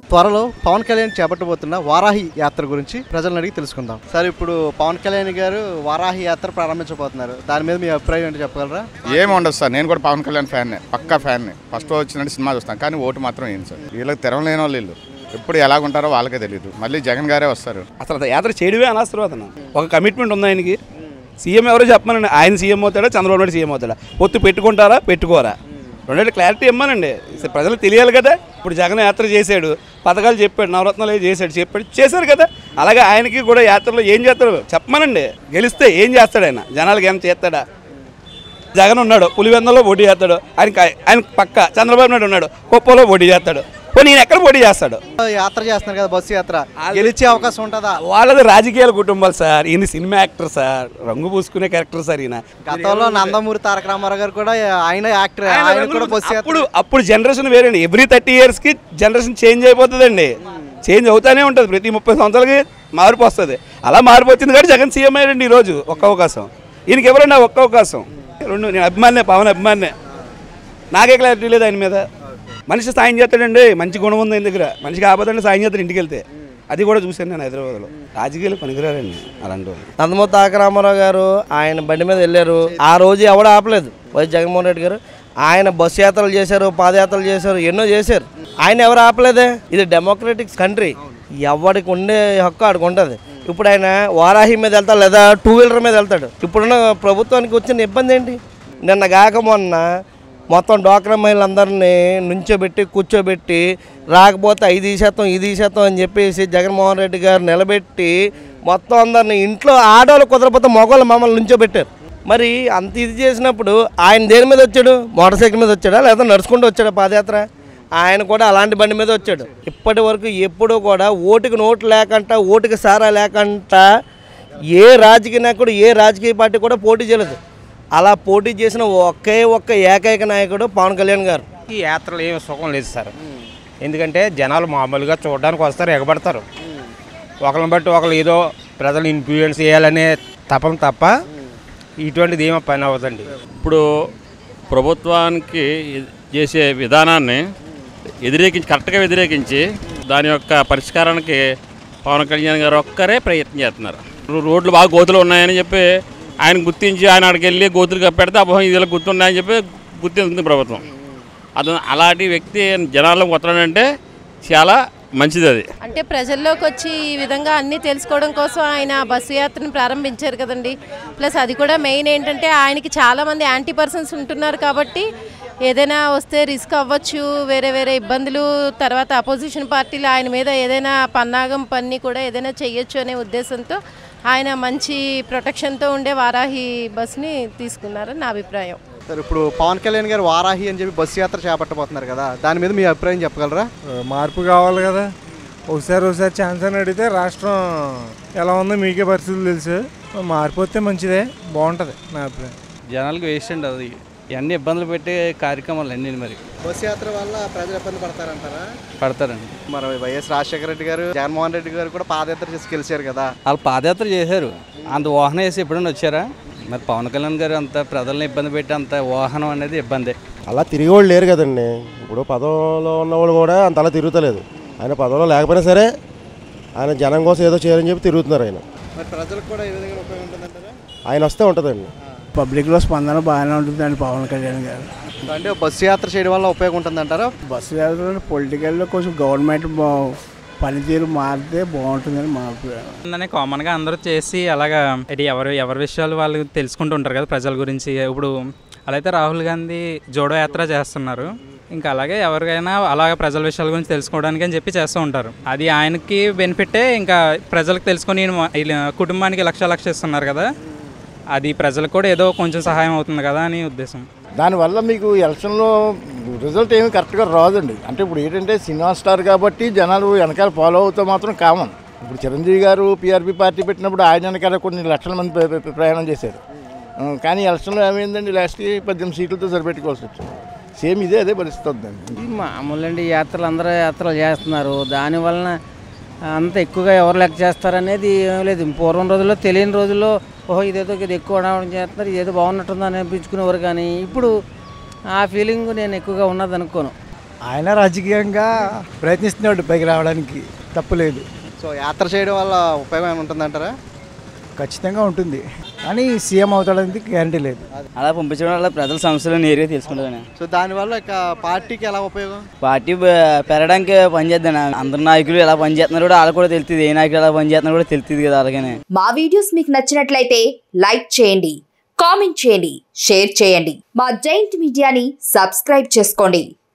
త్వరలో పవన్ కళ్యాణ్ చేపట్టబోతున్న వారాహి యాత్ర గురించి ప్రజలను అడిగి తెలుసుకుందాం సార్ ఇప్పుడు పవన్ కళ్యాణ్ గారు వారాహి యాత్ర ప్రారంభించబోతున్నారు దాని మీద మీ అభిప్రాయం ఏంటో చెప్పగలరా ఏమి ఉండదు సార్ నేను కూడా పవన్ కళ్యాణ్ ఫ్యాన్నే పక్కా ఫ్యాన్నే ఫస్ట్ వచ్చినట్టు సినిమా చూస్తాను కానీ ఓటు మాత్రం ఏంటి సార్ వీళ్ళకి తెరవలేని వాళ్ళు వీళ్ళు ఎప్పుడు ఎలాగుంటారో వాళ్ళకే తెలియదు మళ్ళీ జగన్ గారే వస్తారు అసలు అది యాత్ర చేయడమే అనవసరం అతను ఒక కమిట్మెంట్ ఉంది ఆయనకి సీఎం ఎవరో చెప్పమనండి ఆయన సీఎం అవుతాడా చంద్రబాబు నాయుడు సీఎం అవుతాడా పొత్తు పెట్టుకుంటారా పెట్టుకోరా రెండేళ్ళు క్లారిటీ ఇమ్మనండి అసలు ప్రజలకు తెలియాలి కదా ఇప్పుడు జగన్ యాత్ర చేశాడు పథకాలు చెప్పాడు నవరత్నాలు ఏదో చేశాడు చెప్పాడు చేశారు కదా అలాగే ఆయనకి కూడా యాత్రలో ఏం చేస్తాడు చెప్పమనండి గెలిస్తే ఏం చేస్తాడు ఆయన జనాలకు ఏం చేస్తాడా జగన్ ఉన్నాడు పులివెందులో పోటీ చేస్తాడు ఆయనకి ఆయన పక్క చంద్రబాబు నాయుడు ఉన్నాడు కుప్పలో పోటీ చేస్తాడు పోనీ ఈయన ఎక్కడ పోటీ చేస్తాడు యాత్ర చేస్తున్నారు కదా బస్సు యాత్ర గెలిచే అవకాశం ఉంటుందా వాళ్ళది రాజకీయాల కుటుంబాలు సార్ ఈయన సినిమా యాక్టర్ సార్ రంగు పూసుకునే క్యారెక్టర్ సార్ ఈయన గతంలో నందమూరి తారక రామారావు గారు కూడా ఆయన యాక్టర్ ఆయన ఆయన రంగులు కూడా బస్సు యాత్ర అప్పుడు అప్పుడు జనరేషన్ వేరండి ఎవ్రీ థర్టీ ఇయర్స్కి జనరేషన్ చేంజ్ అయిపోతుందండి చేంజ్ అవుతానే ఉంటుంది ప్రతి ముప్పై సంవత్సరాలకి మార్పు వస్తుంది అలా మార్పు వచ్చింది కాబట్టి జగన్ సీఎం అయ్యాడండి ఈరోజు ఒక్క అవకాశం ఈయనకి ఎవరండి ఆ ఒక్క అవకాశం రెండు నేను అభిమానే పవన్ అభిమానే నాకే క్లారిటీ లేదు ఆయన మీద మనిషి సాయం చేస్తాడండి మంచి గుణం ఉంది ఆయన దగ్గర మనిషికి ఆపదండి సాయం చేస్తాడు ఇంటికి వెళ్తే అది కూడా చూశాను నేను హైదరాబాద్లో రాజకీయాలు పనికిరారండి అలాంటి వాళ్ళు నందమూరి తారక రామారావు గారు ఆయన బండి మీద వెళ్ళారు ఆ రోజు ఎవడు ఆపలేదు వైఎస్ జగన్మోహన్ రెడ్డి గారు ఆయన బస్సు యాత్రలు చేశారు పాదయాత్రలు చేశారు ఎన్నో చేశారు ఆయన ఎవరు ఆపలేదే ఇది డెమోక్రటిక్ కంట్రీ ఎవరికి ఉండే హక్కు ఆడికి ఉంటుంది ఇప్పుడు ఆయన వారాహి మీద వెళ్తాడు లేదా టూ వీలర్ మీద వెళ్తాడు ఇప్పుడున్న ప్రభుత్వానికి వచ్చిన ఇబ్బంది ఏంటి నిన్న కాక మొన్న మొత్తం డోక్రా మహిళలందరినీ నుంచోబెట్టి కూర్చోబెట్టి రాకపోతే ఐదు శాతం ఇది శాతం అని చెప్పేసి జగన్మోహన్ రెడ్డి గారు నిలబెట్టి మొత్తం అందరిని ఇంట్లో ఆడవాళ్ళు కుదరపోతే మగవాళ్ళు మమ్మల్ని నుంచోబెట్టారు మరి అంత ఇది చేసినప్పుడు ఆయన దేని మీద వచ్చాడు మోటార్ సైకిల్ మీద వచ్చాడా లేదా నడుచుకుంటూ వచ్చాడా పాదయాత్ర ఆయన కూడా అలాంటి బండి మీద వచ్చాడు ఇప్పటి వరకు ఎప్పుడూ కూడా ఓటుకి నోటు లేకుండా ఓటుకి సారా లేకుండా ఏ రాజకీయ నాయకుడు ఏ రాజకీయ పార్టీ కూడా పోటీ చేయలేదు అలా పోటీ చేసిన ఒకే ఒక్క ఏకైక నాయకుడు పవన్ కళ్యాణ్ గారు ఈ యాత్రలు ఏమి సుఖం లేదు సార్ ఎందుకంటే జనాలు మామూలుగా చూడడానికి వస్తారు ఎగబడతారు ఒకరిని బట్టి ఒకరు ఏదో ప్రజలు ఇన్ఫ్లుయెన్స్ చేయాలనే తపన తప్ప ఇటువంటిది ఏమో పని అవ్వదండి ఇప్పుడు ప్రభుత్వానికి చేసే విధానాన్ని వ్యతిరేకించి కరెక్ట్గా వ్యతిరేకించి దాని యొక్క పరిష్కారానికి పవన్ కళ్యాణ్ గారు ఒక్కరే ప్రయత్నం చేస్తున్నారు రో- రోడ్లు బాగా గోతులు ఉన్నాయని చెప్పి ఆయన గుర్తించి ఆయన అక్కడికి వెళ్ళి గోతులు కప్పెడితే అబ్బో ఇదిలో గుర్తున్నాయని చెప్పి గుర్తింది ప్రభుత్వం అది అలాంటి వ్యక్తి జనాల్లో కొత్తడంటే చాలా మంచిది అది అంటే ప్రజల్లోకి వచ్చి ఈ విధంగా అన్నీ తెలుసుకోవడం కోసం ఆయన బస్సు యాత్రను ప్రారంభించారు కదండి ప్లస్ అది కూడా మెయిన్ ఏంటంటే ఆయనకి చాలామంది యాంటీ పర్సన్స్ ఉంటున్నారు కాబట్టి ఏదైనా వస్తే రిస్క్ అవ్వచ్చు వేరే వేరే ఇబ్బందులు తర్వాత అపోజిషన్ పార్టీలు ఆయన మీద ఏదైనా పన్నాగం పన్ని కూడా ఏదైనా చెయ్యొచ్చు అనే ఉద్దేశంతో ఆయన మంచి ప్రొటెక్షన్తో ఉండే వారాహి బస్ని తీసుకున్నారని నా అభిప్రాయం సార్ ఇప్పుడు పవన్ కళ్యాణ్ గారు వారాహి అని చెప్పి బస్సు యాత్ర చేపట్టబోతున్నారు కదా దాని మీద మీ అభిప్రాయం చెప్పగలరా మార్పు కావాలి కదా ఒకసారి ఒకసారి ఛాన్స్ అని అడిగితే రాష్ట్రం ఎలా ఉందో మీకే పరిస్థితులు తెలుసు మార్పు వస్తే మంచిదే బాగుంటుంది నా అభిప్రాయం జనాలకు వేస్ట్ అండి అది ఇవన్నీ ఇబ్బందులు పెట్టే కార్యక్రమాలు అన్నీ మరి బస్సు యాత్ర వల్ల ప్రజలు ఇబ్బంది పడతారంటారా పడతారండి మరి వైఎస్ రాజశేఖర రెడ్డి గారు జగన్మోహన్ రెడ్డి గారు కూడా పాదయాత్ర చేసి గెలిచారు కదా వాళ్ళు పాదయాత్ర చేశారు అంత వాహనం వేసి ఎప్పుడైనా వచ్చారా మరి పవన్ కళ్యాణ్ గారు అంత ప్రజల్ని ఇబ్బంది పెట్టి అంత వాహనం అనేది ఇబ్బందే అలా తిరిగేవాళ్ళు లేరు కదండి ఇప్పుడు పదంలో ఉన్నవాళ్ళు కూడా అంత అలా తిరుగుతలేదు ఆయన పదంలో లేకపోయినా సరే ఆయన జనం కోసం ఏదో చేయాలని చెప్పి తిరుగుతున్నారు ఆయన మరి ప్రజలకు కూడా ఏ విధంగా ఉపయోగం ఉంటుందంటారా ఆయన వస్తే ఉంటుందండి పబ్లిక్లో స్పందన బాగానే ఉంటుందండి పవన్ కళ్యాణ్ గారు అంటే బస్సు యాత్ర చేయడం వల్ల ఉపయోగం ఉంటుందంటారా బస్సు యాత్ర పొలిటికల్లో కొంచెం గవర్నమెంట్ బా పనితీరు మారితే బాగుంటుందని మా అభిప్రాయం ఉందని కామన్గా అందరూ చేసి అలాగా ఇది ఎవరు ఎవరి విషయాలు వాళ్ళు తెలుసుకుంటూ ఉంటారు కదా ప్రజల గురించి ఇప్పుడు అలా అయితే రాహుల్ గాంధీ జోడో యాత్ర చేస్తున్నారు ఇంకా అలాగే ఎవరికైనా అలాగ ప్రజల విషయాల గురించి తెలుసుకోవడానికి అని చెప్పి చేస్తూ ఉంటారు అది ఆయనకి బెనిఫిటే ఇంకా ప్రజలకు తెలుసుకొని ఈయన మా- ఈయన కుటుంబానికి లక్ష లక్ష ఇస్తున్నారు కదా అది ప్రజలకు కూడా ఏదో కొంచెం సహాయం అవుతుంది కదా అని ఉద్దేశం దానివల్ల మీకు ఎలక్షన్లో రిజల్ట్ ఏమి కరెక్ట్గా రాదండి అంటే ఇప్పుడు ఏంటంటే సినిమా స్టార్ కాబట్టి జనాలు వెనకాల ఫాలో అవుతూ మాత్రం కామన్ ఇప్పుడు చిరంజీవి గారు పీఆర్పీ పార్టీ పెట్టినప్పుడు ఆయన వెనకాల కొన్ని లక్షల మంది ప్ర- ప్ర- ప్రయాణం చేశారు ఆ, కానీ ఎలక్షన్లో ఏమైందండి లాస్ట్కి పద్దెనిమిది సీట్లతో సరిపెట్టుకోవాల్సి వచ్చింది సేమ్ ఇదే అదే పరిస్థితి ఉందండి ఇది మామూలండి యాత్రలు అందరూ యాత్రలు చేస్తున్నారు దానివలన అంత ఎక్కువగా ఎవరు లెక్క చేస్తారనేది ఏం లేదు పూర్వం రోజుల్లో తెలియని రోజుల్లో ఓహో ఇదేదో ఇది ఎక్కువ రావడం చేస్తున్నారు ఇదేదో బాగున్నట్టుంది అని అనిపించుకునేవారు కానీ ఇప్పుడు ఆ ఫీలింగ్ నేను ఎక్కువగా ఉన్నది అనుకోను ఆయన రాజకీయంగా ప్రయత్నిస్తున్నాడు పైకి రావడానికి తప్పులేదు సో యాత్ర చేయడం వల్ల ఉపయోగం ఏమైనా ఉంటుందంటారా ఖచ్చితంగా ఉంటుంది కానీ సీఎం అవుతాడని గ్యారంటీ లేదు అలా పంపించడం వల్ల ప్రజల సమస్యలు నేరుగా తెలుసుకుంటాను సో దానివల్ల ఇక పార్టీకి ఎలా ఉపయోగం పార్టీ బ- పెరగడానికి పనిచేద్దాను అందరు నాయకులు ఎలా పనిచేస్తున్నారు కూడా వాళ్ళకి కూడా తెలుస్తుంది ఏ నాయకులు ఎలా పనిచేస్తున్నారు కూడా తెలుస్తుంది కదా అలాగనే మా వీడియోస్ మీకు నచ్చినట్లయితే లైక్ చేయండి కామెంట్ చేయండి షేర్ చేయండి మా జైంట్ మీడియాని సబ్స్క్రైబ్ చేసుకోండి